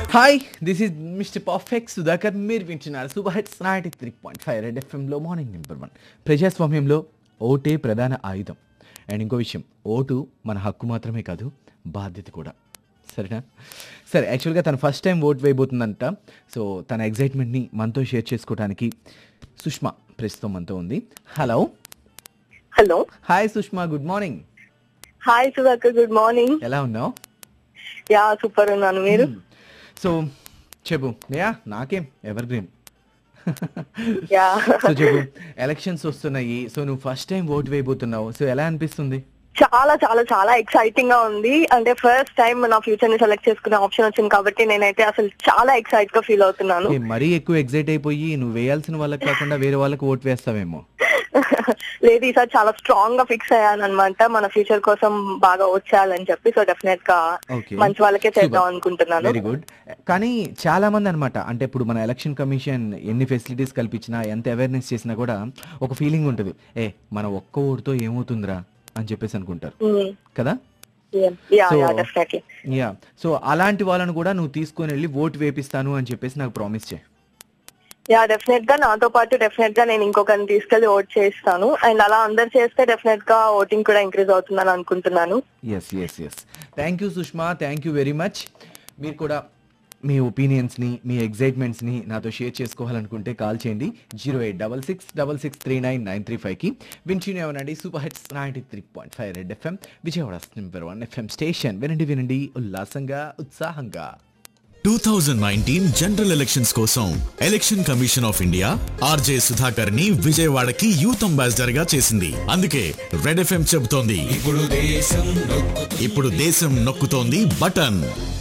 Hi this is mister perfect Sudhakar మీరు వింటున్నారు super hits ninety three point five red ఎఫ్ఎంలో morning number one ప్రజాస్వామ్యంలో ఓటే ప్రధాన ఆయుధం అండ్ ఇంకో విషయం ఓటు మన హక్కు మాత్రమే కాదు బాధ్యత కూడా సరేనా సరే యాక్చువల్గా తను ఫస్ట్ టైం ఓట్ వేయబోతుందంట సో తన ఎగ్జైట్మెంట్ని మనతో షేర్ చేసుకోవడానికి సుష్మా ప్రస్తుతం మనతో ఉంది hello hello hi Sushma good morning hi Sudhakar good morning ఎలా ఉన్నావు యా సూపర్ ఉన్నాను మీరు సో చెప్పు యా నాకేం ఎవర్ గ్రీన్ యా సో చెప్పు ఎలక్షన్స్ వస్తున్నాయి సో నువ్వు ఫస్ట్ టైం ఓట్ వేయబోతున్నావు సో ఎలా అనిపిస్తుంది చాలా చాలా చాలా ఎక్సైటింగ్ గా ఉంది అంటే ఫస్ట్ టైం నా ఫ్యూచర్ ని సెలెక్ట్ చేసుకునే ఆప్షన్ వచ్చింది కాబట్టి నేనైతే అసలు చాలా ఎక్సైట్ గా ఫీల్ అవుతున్నాను ఏ, మరీ ఎక్కువ ఎగ్జైట్ అయిపోయి నువ్వు వేయాల్సిన వాళ్ళకి కాకుండా వేరే వాళ్ళకి ఓట్ వేస్తావేమో లేదు ఈసారి చాలా స్ట్రాంగ్ గా ఫిక్స్ అయ్యాను అనమాట మన ఫ్యూచర్ కోసం బాగా వచ్చేయాలని చెప్పి సో డెఫినెట్ గా Okay. మంచి వాళ్ళకే చేద్దాం అనుకుంటున్నాను వెరీ గుడ్ కానీ చాలా మంది అనమాట అంటే ఇప్పుడు మన ఎలక్షన్ కమిషన్ ఎన్ని ఫెసిలిటీస్ కల్పించినా ఎంత అవేర్నెస్ చేసినా కూడా ఒక ఫీలింగ్ ఉంటుంది ఏ మన ఒక్క ఓటుతో ఏమవుతుందిరా అని చెప్పేసి అనుకుంటారు కదా yeah So- yeah definitely yeah so అలాంటి వాళ్ళని కూడా నువ్వు తీసుకొని వెళ్ళి ఓటు వేపిస్తాను అని చెప్పేసి నాకు ప్రామిస్ చేయి యా డెఫినెట్ గా నాతో పాటు డెఫినెట్ గా నేను ఇంకొకరిని తీసుకెళ్లి ఓట్ చేస్తాను అండ్ అలా అందరు చేస్తే డెఫినెట్ గా ఓటింగ్ కూడా ఇంక్రీజ్ అవుతుందని అనుకుంటున్నాను yes yes yes thank you Sushma thank you very much మీరు కూడా మీ ఒపీనియన్స్ని మీ ఎగ్జైట్మెంట్స్ని నాతో షేర్ చేసుకోవాలనుకుంటే కాల్ చేయండి zero eight double six double six three nine nine three ఫైవ్కి వింటూనే ఉండండి super hits ninety three point five red FM Vijayawada number one FM station వినండి వినండి ఉల్లాసంగా ఉత్సాహంగా 2019 జనరల్ ఎలక్షన్స్ కోసం election commission of India RJ Sudhakar ని విజయవాడకి యూత్ అంబాసిడర్ గా చేసింది అందుకే రెడ్ ఎఫ్ఎం చెబుతోంది ఇప్పుడు దేశం నొక్కుతోంది బటన్